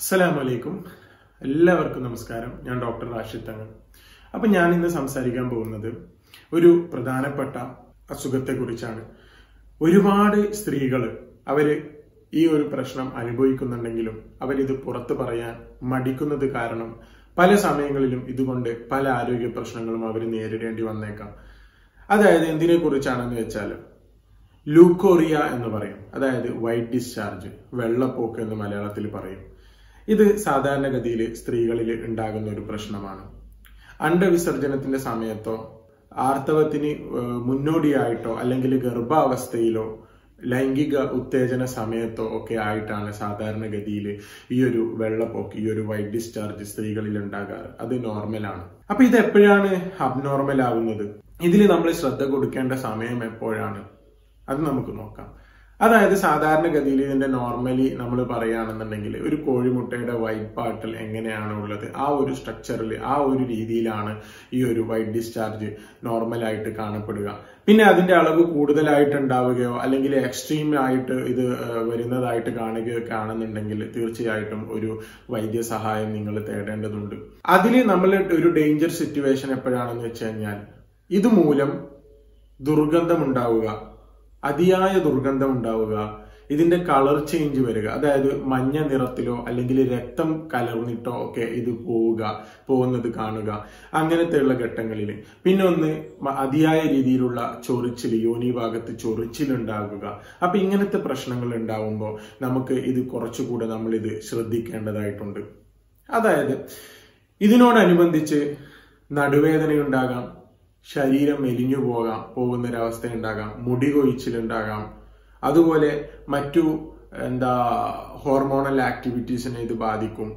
അസ്സലാമലൈക്കും എല്ലാവർക്കും നമസ്കാരം ഞാൻ ഡോക്ടർ റാഷിദ് തങ്ങൾ അപ്പൊ ഞാൻ ഇന്ന് സംസാരിക്കാൻ പോകുന്നത് ഒരു പ്രധാനപ്പെട്ട അസുഖത്തെ കുറിച്ചാണ് ഒരുപാട് സ്ത്രീകൾ അവര് ഈ ഒരു പ്രശ്നം അനുഭവിക്കുന്നുണ്ടെങ്കിലും അവരിത് പുറത്തു പറയാൻ മടിക്കുന്നത് കാരണം പല സമയങ്ങളിലും ഇതുകൊണ്ട് പല ആരോഗ്യ പ്രശ്നങ്ങളും അവർ നേരിടേണ്ടി വന്നേക്കാം അതായത് എന്തിനെ കുറിച്ചാണെന്ന് വെച്ചാൽ ലൂക്കോറിയ എന്ന് പറയും അതായത് വൈറ്റ് ഡിസ്ചാർജ് വെള്ളപ്പോക്ക് എന്ന് മലയാളത്തിൽ പറയും ഇത് സാധാരണഗതിയിൽ സ്ത്രീകളിൽ ഉണ്ടാകുന്ന ഒരു പ്രശ്നമാണ് അണ്ടവിസർജനത്തിന്റെ സമയത്തോ ആർത്തവത്തിന് ഏഹ്, മുന്നോടിയായിട്ടോ അല്ലെങ്കിൽ ഗർഭാവസ്ഥയിലോ ലൈംഗിക ഉത്തേജന സമയത്തോ ഒക്കെ ആയിട്ടാണ് സാധാരണഗതിയിൽ ഈ ഒരു വെള്ളപ്പോക്ക് ഈ ഒരു വൈറ്റ് ഡിസ്ചാർജ് സ്ത്രീകളിൽ ഉണ്ടാകാറ് അത് നോർമലാണ് അപ്പൊ ഇത് എപ്പോഴാണ് അബ്നോർമൽ ആവുന്നത് ഇതിൽ നമ്മൾ ശ്രദ്ധ കൊടുക്കേണ്ട സമയം എപ്പോഴാണ് അത് നമുക്ക് നോക്കാം അതായത് സാധാരണഗതിയിൽ ഇതിന്റെ നോർമലി നമ്മൾ പറയുകയാണെന്നുണ്ടെങ്കിൽ ഒരു കോഴിമുട്ടയുടെ വൈറ്റ് പാർട്ടിൽ എങ്ങനെയാണ് ഉള്ളത് ആ ഒരു സ്ട്രക്ചറിൽ ആ ഒരു രീതിയിലാണ് ഈ ഒരു വൈറ്റ് ഡിസ്ചാർജ് നോർമലായിട്ട് കാണപ്പെടുക പിന്നെ അതിന്റെ അളവ് കൂടുതലായിട്ട് ഉണ്ടാവുകയോ അല്ലെങ്കിൽ എക്സ്ട്രീം ആയിട്ട് ഇത് ഏഹ്, വരുന്നതായിട്ട് കാണുകയോ ഒക്കെ ആണെന്നുണ്ടെങ്കിൽ തീർച്ചയായിട്ടും ഒരു വൈദ്യസഹായം നിങ്ങൾ തേടേണ്ടതുണ്ട് അതിൽ നമ്മൾ ഒരു ഡേഞ്ചർ സിറ്റുവേഷൻ എപ്പോഴാണെന്ന് വെച്ച് കഴിഞ്ഞാൽ ഇതുമൂലം ദുർഗന്ധം ഉണ്ടാവുക അതിയായ ദുർഗന്ധം ഉണ്ടാവുക ഇതിന്റെ കളർ ചേഞ്ച് വരിക അതായത് മഞ്ഞ നിറത്തിലോ അല്ലെങ്കിൽ രക്തം കലർന്നിട്ടോ ഒക്കെ ഇത് പോവുക പോകുന്നത് കാണുക അങ്ങനത്തെയുള്ള ഘട്ടങ്ങളിൽ പിന്നെ ഒന്ന് മ- അതിയായ രീതിയിലുള്ള ചൊറിച്ചിൽ യോനി ഭാഗത്ത് ചൊറിച്ചിൽ ഉണ്ടാകുക അപ്പൊ ഇങ്ങനത്തെ പ്രശ്നങ്ങൾ ഉണ്ടാവുമ്പോൾ നമുക്ക് ഇത് കുറച്ചുകൂടെ നമ്മൾ ഇത് ശ്രദ്ധിക്കേണ്ടതായിട്ടുണ്ട് അതായത് ഇതിനോടനുബന്ധിച്ച് നടുവേദനയുണ്ടാകാം ശരീരം മെലിഞ്ഞു പോകാം പോകുന്നൊരവസ്ഥ ഉണ്ടാകാം മുടി കൊഴിച്ചിലുണ്ടാകാം അതുപോലെ മറ്റു എന്താ ഹോർമോണൽ ആക്ടിവിറ്റീസിനെ ഇത് ബാധിക്കും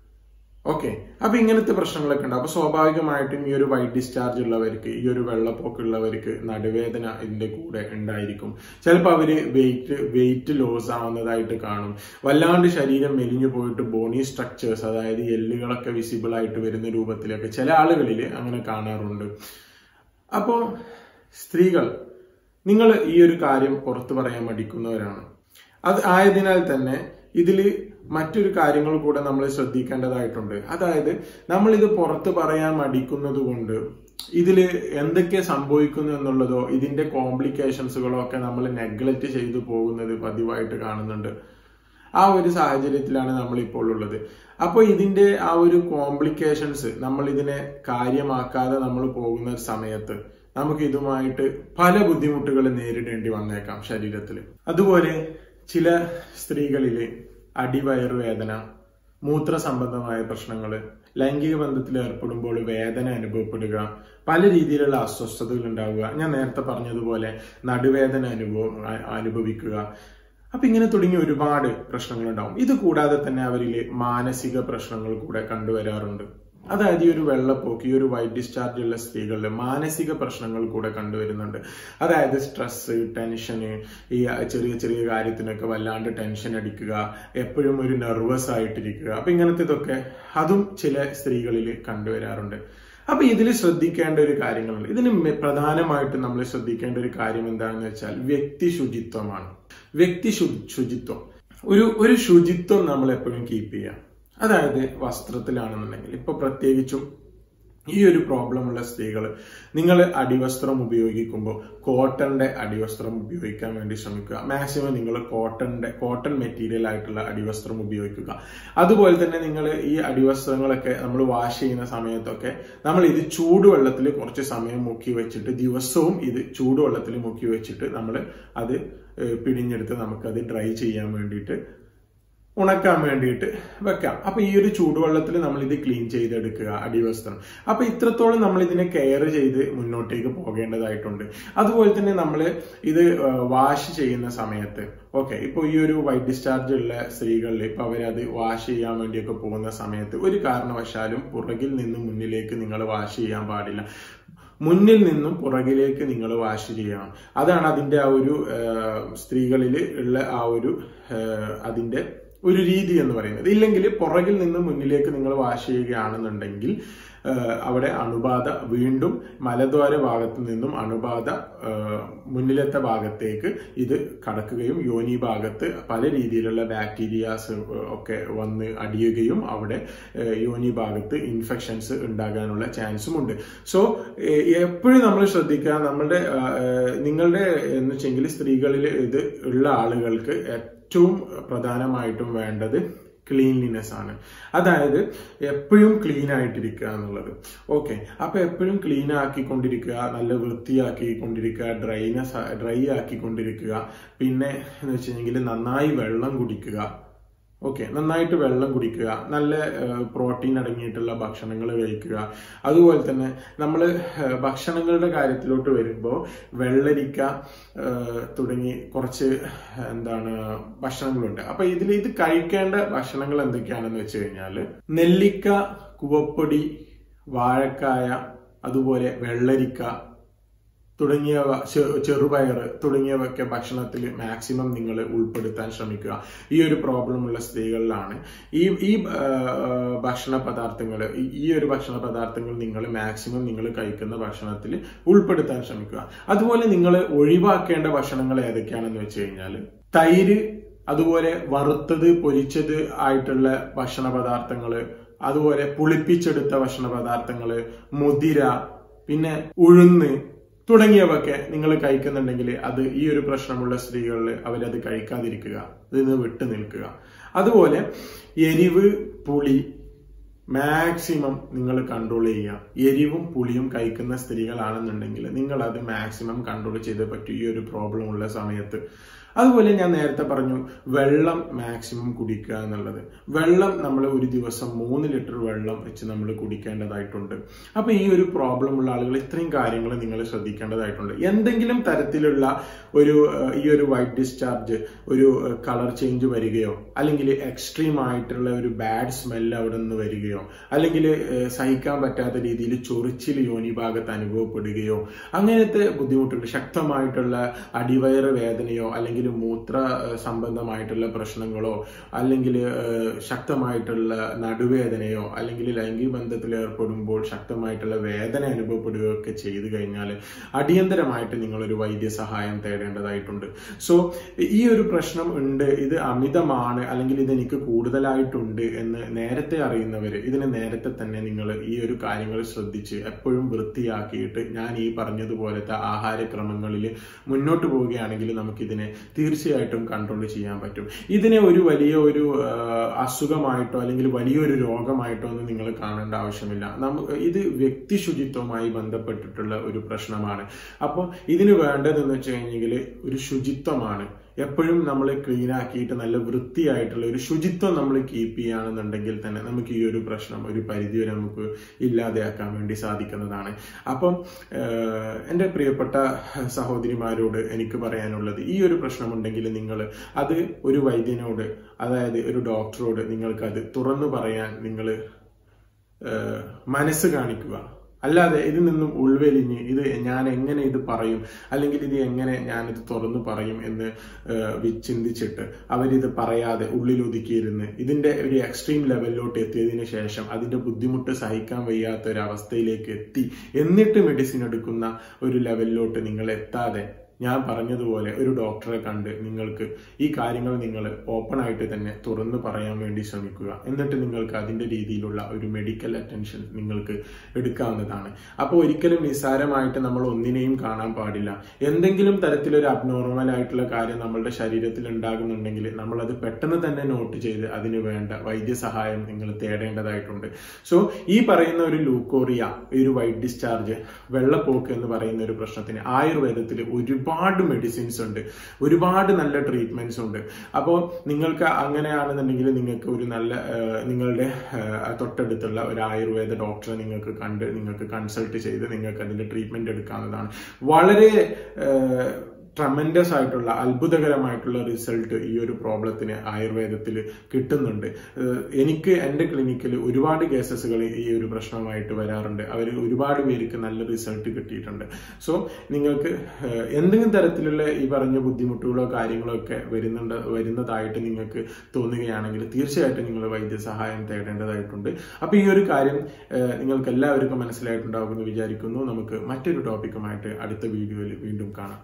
ഓക്കെ അപ്പൊ ഇങ്ങനത്തെ പ്രശ്നങ്ങളൊക്കെ ഉണ്ട് അപ്പൊ സ്വാഭാവികമായിട്ടും ഈ ഒരു വൈറ്റ് ഡിസ്ചാർജ് ഉള്ളവർക്ക് ഈ ഒരു വെള്ളപ്പൊക്കം ഉള്ളവർക്ക് നടുവേദന ഇതിന്റെ കൂടെ ഉണ്ടായിരിക്കും ചിലപ്പോൾ അവര് വെയിറ്റ് വെയിറ്റ് ലോസ് ആവുന്നതായിട്ട് കാണും വല്ലാണ്ട് ശരീരം മെലിഞ്ഞു പോയിട്ട് ബോണി സ്ട്രക്ചേഴ്സ് അതായത് എല്ലുകളൊക്കെ വിസിബിൾ ആയിട്ട് വരുന്ന രൂപത്തിലൊക്കെ ചില ആളുകളിൽ അങ്ങനെ കാണാറുണ്ട് അപ്പോ സ്ത്രീകൾ നിങ്ങൾ ഈ ഒരു കാര്യം പുറത്തു പറയാൻ മടിക്കുന്നവരാണ് അത് ആയതിനാൽ തന്നെ ഇതിൽ മറ്റൊരു കാര്യങ്ങൾ കൂടെ നമ്മൾ ശ്രദ്ധിക്കേണ്ടതായിട്ടുണ്ട് അതായത് നമ്മൾ ഇത് പുറത്ത് പറയാൻ മടിക്കുന്നത് കൊണ്ട് ഇതിൽ എന്തൊക്കെ സംഭവിക്കുന്നു എന്നുള്ളതോ ഇതിന്റെ കോംപ്ലിക്കേഷൻസുകളോ ഒക്കെ നമ്മൾ നെഗ്ലക്റ്റ് ചെയ്തു പോകുന്നത് പതിവായിട്ട് കാണുന്നുണ്ട് ആ ഒരു സാഹചര്യത്തിലാണ് നമ്മൾ ഇപ്പോൾ ഉള്ളത് അപ്പോൾ ഇതിന്റെ ആ ഒരു കോംപ്ലിക്കേഷൻസ് നമ്മൾ ഇതിനെ കാര്യമാക്കാതെ നമ്മൾ പോകുന്ന ഒരു സമയത്ത് നമുക്ക് ഇതുമായിട്ട് പല ബുദ്ധിമുട്ടുകൾ നേരിടേണ്ടി വന്നേക്കാം ശരീരത്തിൽ അതുപോലെ ചില സ്ത്രീകളില് അടിവയറ് വേദന മൂത്ര സംബന്ധമായ പ്രശ്നങ്ങൾ ലൈംഗിക ബന്ധത്തിൽ ഏർപ്പെടുമ്പോൾ വേദന അനുഭവപ്പെടുക പല രീതിയിലുള്ള അസ്വസ്ഥതകൾ ഉണ്ടാവുക ഞാൻ നേരത്തെ പറഞ്ഞതുപോലെ നടുവേദന അനുഭവം അ- അനുഭവിക്കുക അപ്പൊ ഇങ്ങനെ തുടങ്ങി ഒരുപാട് പ്രശ്നങ്ങൾ ഉണ്ടാവും ഇത് കൂടാതെ തന്നെ അവരിൽ മാനസിക പ്രശ്നങ്ങൾ കൂടെ കണ്ടുവരാറുണ്ട് അതായത് ഈ ഒരു വെള്ളപ്പോക്ക് ഈ ഒരു വൈറ്റ് ഡിസ്ചാർജ് ഉള്ള സ്ത്രീകളിൽ മാനസിക പ്രശ്നങ്ങൾ കൂടെ കണ്ടുവരുന്നുണ്ട് അതായത് സ്ട്രെസ് ടെൻഷന് ഈ ചെറിയ ചെറിയ കാര്യത്തിനൊക്കെ വല്ലാണ്ട് ടെൻഷൻ അടിക്കുക എപ്പോഴും ഒരു നെർവസ് ആയിട്ടിരിക്കുക അപ്പൊ ഇങ്ങനത്തേതൊക്കെ അതും ചില സ്ത്രീകളിൽ കണ്ടുവരാറുണ്ട് അപ്പൊ ഇതിൽ ശ്രദ്ധിക്കേണ്ട ഒരു കാര്യങ്ങളുണ്ട് ഇതിന് മെ- പ്രധാനമായിട്ടും നമ്മൾ ശ്രദ്ധിക്കേണ്ട ഒരു കാര്യം എന്താണെന്ന് വെച്ചാൽ വ്യക്തി ശുചിത്വമാണ് വ്യക്തി ശു- ശുചിത്വം ഒരു ഒരു ശുചിത്വം നമ്മൾ എപ്പോഴും കീപ്പ് ചെയ്യാം അതായത് വസ്ത്രത്തിലാണെന്നുണ്ടെങ്കിൽ ഇപ്പൊ പ്രത്യേകിച്ചും ഈ ഒരു പ്രോബ്ലം ഉള്ള സ്ത്രീകൾ നിങ്ങൾ അടിവസ്ത്രം ഉപയോഗിക്കുമ്പോൾ കോട്ടന്റെ അടിവസ്ത്രം ഉപയോഗിക്കാൻ വേണ്ടി ശ്രമിക്കുക മാക്സിമം നിങ്ങൾ കോട്ടന്റെ കോട്ടൺ മെറ്റീരിയൽ ആയിട്ടുള്ള അടിവസ്ത്രം ഉപയോഗിക്കുക അതുപോലെ തന്നെ നിങ്ങൾ ഈ അടിവസ്ത്രങ്ങളൊക്കെ നമ്മൾ വാഷ് ചെയ്യുന്ന സമയത്തൊക്കെ നമ്മൾ ഇത് ചൂടുവെള്ളത്തിൽ കുറച്ച് സമയം മുക്കി വെച്ചിട്ട് ദിവസവും ഇത് ചൂടുവെള്ളത്തിൽ മുക്കി വെച്ചിട്ട് നമ്മൾ അത് ഏഹ്, പിഴിഞ്ഞെടുത്ത് നമുക്കത് ഡ്രൈ ചെയ്യാൻ വേണ്ടിയിട്ട് ഉണക്കാൻ വേണ്ടിയിട്ട് വെക്കാം അപ്പൊ ഈ ഒരു ചൂടുവെള്ളത്തിൽ നമ്മൾ ഇത് ക്ലീൻ ചെയ്തെടുക്കുക അടിവസ്ത്രം അപ്പൊ ഇത്രത്തോളം നമ്മൾ ഇതിനെ കെയർ ചെയ്ത് മുന്നോട്ടേക്ക് പോകേണ്ടതായിട്ടുണ്ട് അതുപോലെ തന്നെ നമ്മൾ ഇത് വാഷ് ചെയ്യുന്ന സമയത്ത് ഓക്കെ ഇപ്പൊ ഈ ഒരു വൈറ്റ് ഡിസ്ചാർജ് ഉള്ള സ്ത്രീകളിൽ ഇപ്പൊ അവരത് വാഷ് ചെയ്യാൻ വേണ്ടിയൊക്കെ പോകുന്ന സമയത്ത് ഒരു കാരണവശാലും പുറകിൽ നിന്ന് മുന്നിലേക്ക് നിങ്ങൾ വാഷ് ചെയ്യാൻ പാടില്ല മുന്നിൽ നിന്നും പുറകിലേക്ക് നിങ്ങൾ വാഷ് ചെയ്യണം അതാണ് അതിന്റെ ആ ഒരു സ്ത്രീകളിൽ ഉള്ള ആ ഒരു ആ, അതിന്റെ ഒരു രീതി എന്ന് പറയുന്നത് ഇല്ലെങ്കിൽ പുറകിൽ നിന്ന് മുന്നിലേക്ക് നിങ്ങൾ വാഷ് ചെയ്യുകയാണെന്നുണ്ടെങ്കിൽ ഏഹ് അവിടെ അണുബാധ വീണ്ടും മലദ്വാര ഭാഗത്ത് നിന്നും അണുബാധ ഏഹ് മുന്നിലത്തെ ഭാഗത്തേക്ക് ഇത് കടക്കുകയും യോനി ഭാഗത്ത് പല രീതിയിലുള്ള ബാക്ടീരിയാസ് ഒക്കെ വന്ന് അടിയുകയും അവിടെ ഏഹ് യോനി ഭാഗത്ത് ഇൻഫെക്ഷൻസ് ഉണ്ടാകാനുള്ള ചാൻസും ഉണ്ട് സോ എപ്പോഴും നമ്മൾ ശ്രദ്ധിക്കുക നമ്മളുടെ ഏഹ് നിങ്ങളുടെ എന്ന് വെച്ചെങ്കിൽ സ്ത്രീകളിൽ ഇത് ഉള്ള ആളുകൾക്ക് ഏറ്റവും പ്രധാനമായിട്ടും വേണ്ടത് ക്ലീൻലിനെസ് ആണ് അതായത് എപ്പോഴും ക്ലീൻ ആയിട്ടിരിക്കുക എന്നുള്ളത് ഓക്കെ അപ്പൊ എപ്പോഴും ക്ലീൻ ആക്കിക്കൊണ്ടിരിക്കുക നല്ല വൃത്തിയാക്കിക്കൊണ്ടിരിക്കുക ഡ്രൈനസ് ഡ്രൈ ആക്കിക്കൊണ്ടിരിക്കുക പിന്നെ എന്ന് വെച്ചിട്ടുണ്ടെങ്കിൽ നന്നായി വെള്ളം കുടിക്കുക ഓക്കെ നന്നായിട്ട് വെള്ളം കുടിക്കുക നല്ല പ്രോട്ടീൻ അടങ്ങിയിട്ടുള്ള ഭക്ഷണങ്ങൾ കഴിക്കുക അതുപോലെ തന്നെ നമ്മൾ ഭക്ഷണങ്ങളുടെ കാര്യത്തിലോട്ട് വരുമ്പോൾ വെള്ളരിക്ക ഏഹ്, തുടങ്ങി കുറച്ച് എന്താണ് ഭക്ഷണങ്ങളുണ്ട് അപ്പൊ ഇതിൽ ഇത് കഴിക്കേണ്ട ഭക്ഷണങ്ങൾ എന്തൊക്കെയാണെന്ന് വെച്ച് കഴിഞ്ഞാൽ നെല്ലിക്ക കുവപ്പൊടി വാഴക്കായ അതുപോലെ വെള്ളരിക്ക തുടങ്ങിയവ ചെ- ചെറുപയർ തുടങ്ങിയവയൊക്കെ ഭക്ഷണത്തിൽ മാക്സിമം നിങ്ങൾ ഉൾപ്പെടുത്താൻ ശ്രമിക്കുക ഈ ഒരു പ്രോബ്ലം ഉള്ള സ്ത്രീകളിലാണ് ഈ ഈ ആ, ആ, ഭക്ഷണ പദാർത്ഥങ്ങൾ ഈ ഒരു ഭക്ഷണ പദാർത്ഥങ്ങൾ നിങ്ങൾ മാക്സിമം നിങ്ങൾ കഴിക്കുന്ന ഭക്ഷണത്തിൽ ഉൾപ്പെടുത്താൻ ശ്രമിക്കുക അതുപോലെ നിങ്ങൾ ഒഴിവാക്കേണ്ട ഭക്ഷണങ്ങൾ ഏതൊക്കെയാണെന്ന് വെച്ച് കഴിഞ്ഞാൽ തൈര് അതുപോലെ വറുത്തത് പൊരിച്ചത് ആയിട്ടുള്ള ഭക്ഷണ പദാർത്ഥങ്ങള് അതുപോലെ പുളിപ്പിച്ചെടുത്ത ഭക്ഷണ പദാർത്ഥങ്ങള് മുതിര പിന്നെ ഉഴുന്ന് തുടങ്ങിയവയൊക്കെ നിങ്ങൾ കഴിക്കുന്നുണ്ടെങ്കിൽ അത് ഈ ഒരു പ്രശ്നമുള്ള സ്ത്രീകളിൽ അവരത് കഴിക്കാതിരിക്കുക ഇതിൽ നിന്ന് വിട്ടു നിൽക്കുക അതുപോലെ എരിവ് പുളി മാക്സിമം നിങ്ങൾ കൺട്രോൾ ചെയ്യുക എരിവും പുളിയും കഴിക്കുന്ന സ്ത്രീകളാണെന്നുണ്ടെങ്കിൽ നിങ്ങൾ അത് മാക്സിമം കൺട്രോൾ ചെയ്തേ പറ്റൂ ഈ ഒരു പ്രോബ്ലം ഉള്ള സമയത്ത് അതുപോലെ ഞാൻ നേരത്തെ പറഞ്ഞു വെള്ളം മാക്സിമം കുടിക്കുക എന്നുള്ളത് വെള്ളം നമ്മൾ ഒരു ദിവസം മൂന്ന് ലിറ്റർ വെള്ളം വെച്ച് നമ്മൾ കുടിക്കേണ്ടതായിട്ടുണ്ട് അപ്പൊ ഈ ഒരു പ്രോബ്ലം ഉള്ള ആളുകൾ ഇത്രയും കാര്യങ്ങൾ നിങ്ങൾ ശ്രദ്ധിക്കേണ്ടതായിട്ടുണ്ട് എന്തെങ്കിലും തരത്തിലുള്ള ഒരു ഏഹ്, ഈ ഒരു വൈറ്റ് ഡിസ്ചാർജ് ഒരു കളർ ചേഞ്ച് വരികയോ അല്ലെങ്കിൽ എക്സ്ട്രീം ആയിട്ടുള്ള ഒരു ബാഡ് സ്മെല്ല് അവിടെ നിന്ന് വരികയോ അല്ലെങ്കിൽ ഏഹ്, സഹിക്കാൻ പറ്റാത്ത രീതിയിൽ ചൊറിച്ചിൽ യോനി ഭാഗത്ത് അനുഭവപ്പെടുകയോ അങ്ങനത്തെ ബുദ്ധിമുട്ടുണ്ട് ശക്തമായിട്ടുള്ള അടിവയറ് വേദനയോ അല്ലെങ്കിൽ മൂത്ര ഏഹ്, സംബന്ധമായിട്ടുള്ള പ്രശ്നങ്ങളോ അല്ലെങ്കിൽ ഏഹ്, ശക്തമായിട്ടുള്ള നടുവേദനയോ അല്ലെങ്കിൽ ലൈംഗിക ബന്ധത്തിൽ ഏർപ്പെടുമ്പോൾ ശക്തമായിട്ടുള്ള വേദന അനുഭവപ്പെടുകയോ ഒക്കെ ചെയ്തു കഴിഞ്ഞാൽ അടിയന്തരമായിട്ട് നിങ്ങൾ ഒരു വൈദ്യസഹായം തേടേണ്ടതായിട്ടുണ്ട് സോ ഈ ഒരു പ്രശ്നം ഉണ്ട് ഇത് അമിതമാണ് അല്ലെങ്കിൽ ഇത് എനിക്ക് കൂടുതലായിട്ടുണ്ട് എന്ന് നേരത്തെ അറിയുന്നവര് ഇതിന് നേരത്തെ തന്നെ നിങ്ങൾ ഈ ഒരു കാര്യങ്ങൾ ശ്രദ്ധിച്ച് എപ്പോഴും വൃത്തിയാക്കിയിട്ട് ഞാൻ ഈ പറഞ്ഞതുപോലത്തെ ആഹാരക്രമങ്ങളിൽ മുന്നോട്ട് പോവുകയാണെങ്കിൽ നമുക്കിതിനെ തീർച്ചയായിട്ടും കൺട്രോൾ ചെയ്യാൻ പറ്റും ഇതിനെ ഒരു വലിയ ഒരു ആ, അസുഖമായിട്ടോ അല്ലെങ്കിൽ വലിയൊരു രോഗമായിട്ടോ ഒന്നും നിങ്ങൾ കാണേണ്ട ആവശ്യമില്ല നമുക്ക് ഇത് വ്യക്തി ശുചിത്വവുമായി ബന്ധപ്പെട്ടിട്ടുള്ള ഒരു പ്രശ്നമാണ് അപ്പോൾ ഇതിന് വേണ്ടതെന്ന് വെച്ച് കഴിഞ്ഞെങ്കിൽ ഒരു ശുചിത്വമാണ് എപ്പോഴും നമ്മൾ ക്ലീൻ ആക്കിയിട്ട് നല്ല വൃത്തിയായിട്ടുള്ള ഒരു ശുചിത്വം നമ്മൾ കീപ്പ് ചെയ്യുകയാണെന്നുണ്ടെങ്കിൽ തന്നെ നമുക്ക് ഈ ഒരു പ്രശ്നം ഒരു പരിധി വരെ നമുക്ക് ഇല്ലാതെയാക്കാൻ വേണ്ടി സാധിക്കുന്നതാണ് അപ്പം ഏഹ്, എൻ്റെ പ്രിയപ്പെട്ട സഹോദരിമാരോട് എനിക്ക് പറയാനുള്ളത് ഈ ഒരു പ്രശ്നമുണ്ടെങ്കിൽ നിങ്ങൾ അത് ഒരു വൈദ്യനോട് അതായത് ഒരു ഡോക്ടറോട് നിങ്ങൾക്കത് തുറന്നു പറയാൻ നിങ്ങൾ മനസ്സ് കാണിക്കുക അല്ലാതെ ഇതിൽ നിന്നും ഉൾവലിഞ്ഞ് ഇത് ഞാൻ എങ്ങനെ ഇത് പറയും അല്ലെങ്കിൽ ഇത് എങ്ങനെ ഞാനിത് തുറന്നു പറയും എന്ന് ഏഹ്, വി- ചിന്തിച്ചിട്ട് അവരിത് പറയാതെ ഉള്ളിലൊതുക്കിയിരുന്ന് ഇതിന്റെ ഒരു എക്സ്ട്രീം ലെവലിലോട്ട് എത്തിയതിനു ശേഷം അതിന്റെ ബുദ്ധിമുട്ട് സഹിക്കാൻ വയ്യാത്ത ഒരു അവസ്ഥയിലേക്ക് എത്തി എന്നിട്ട് മെഡിസിൻ എടുക്കുന്ന ഒരു ലെവലിലോട്ട് നിങ്ങൾ എത്താതെ ഞാൻ പറഞ്ഞതുപോലെ ഒരു ഡോക്ടറെ കണ്ട് നിങ്ങൾക്ക് ഈ കാര്യങ്ങൾ നിങ്ങൾ ഓപ്പൺ ആയിട്ട് തന്നെ തുറന്നു പറയാൻ വേണ്ടി ശ്രമിക്കുക എന്നിട്ട് നിങ്ങൾക്ക് അതിന്റെ രീതിയിലുള്ള ഒരു മെഡിക്കൽ അറ്റൻഷൻ നിങ്ങൾക്ക് എടുക്കാവുന്നതാണ് അപ്പോൾ ഒരിക്കലും നിസ്സാരമായിട്ട് നമ്മൾ ഒന്നിനെയും കാണാൻ പാടില്ല എന്തെങ്കിലും തരത്തിലൊരു അബ്നോർമൽ ആയിട്ടുള്ള കാര്യം നമ്മളുടെ ശരീരത്തിൽ ഉണ്ടാകുന്നുണ്ടെങ്കിൽ നമ്മൾ അത് പെട്ടെന്ന് തന്നെ നോട്ട് ചെയ്ത് അതിന് വേണ്ട വൈദ്യസഹായം നിങ്ങൾ തേടേണ്ടതായിട്ടുണ്ട് സോ ഈ പറയുന്ന ഒരു ലൂക്കോറിയ ഈ ഒരു വൈറ്റ് ഡിസ്ചാർജ് വെള്ളപ്പോക്ക് എന്ന് പറയുന്ന ഒരു പ്രശ്നത്തിന് ആയുർവേദത്തിൽ ഒരുപാട് മെഡിസിൻസ് ഉണ്ട് ഒരുപാട് നല്ല ട്രീറ്റ്മെന്റ്സ് ഉണ്ട് അപ്പോൾ നിങ്ങൾക്ക് അങ്ങനെയാണെന്നുണ്ടെങ്കിൽ നിങ്ങൾക്ക് ഒരു നല്ല ആ, നിങ്ങളുടെ ആ, തൊട്ടടുത്തുള്ള ഒരു ആയുർവേദ ഡോക്ടറെ നിങ്ങൾക്ക് കണ്ട് നിങ്ങൾക്ക് കൺസൾട്ട് ചെയ്ത് നിങ്ങൾക്ക് അതിന്റെ ട്രീറ്റ്മെന്റ് എടുക്കാവുന്നതാണ് വളരെ ആ, ട്രമൻഡസ് ആയിട്ടുള്ള അത്ഭുതകരമായിട്ടുള്ള റിസൾട്ട് ഈ ഒരു പ്രോബ്ലത്തിന് ആയുർവേദത്തിൽ കിട്ടുന്നുണ്ട് ഏഹ് എനിക്ക് എൻ്റെ ക്ലിനിക്കിൽ ഒരുപാട് കേസസുകൾ ഈ ഒരു പ്രശ്നമായിട്ട് വരാറുണ്ട് അവർ ഒരുപാട് പേർക്ക് നല്ല റിസൾട്ട് കിട്ടിയിട്ടുണ്ട് സോ നിങ്ങൾക്ക് ഏഹ് എന്തെങ്കിലും തരത്തിലുള്ള ഈ പറഞ്ഞ ബുദ്ധിമുട്ടുകളോ കാര്യങ്ങളോ ഒക്കെ വരുന്നുണ്ട് വരുന്നതായിട്ട് നിങ്ങൾക്ക് തോന്നുകയാണെങ്കിൽ തീർച്ചയായിട്ടും നിങ്ങൾ വൈദ്യസഹായം തേടേണ്ടതായിട്ടുണ്ട് അപ്പൊ ഈ ഒരു കാര്യം ഏഹ് നിങ്ങൾക്ക് എല്ലാവർക്കും മനസ്സിലായിട്ടുണ്ടാകുമെന്ന് വിചാരിക്കുന്നു നമുക്ക് മറ്റൊരു ടോപ്പിക്കുമായിട്ട് അടുത്ത വീഡിയോയിൽ വീണ്ടും കാണാം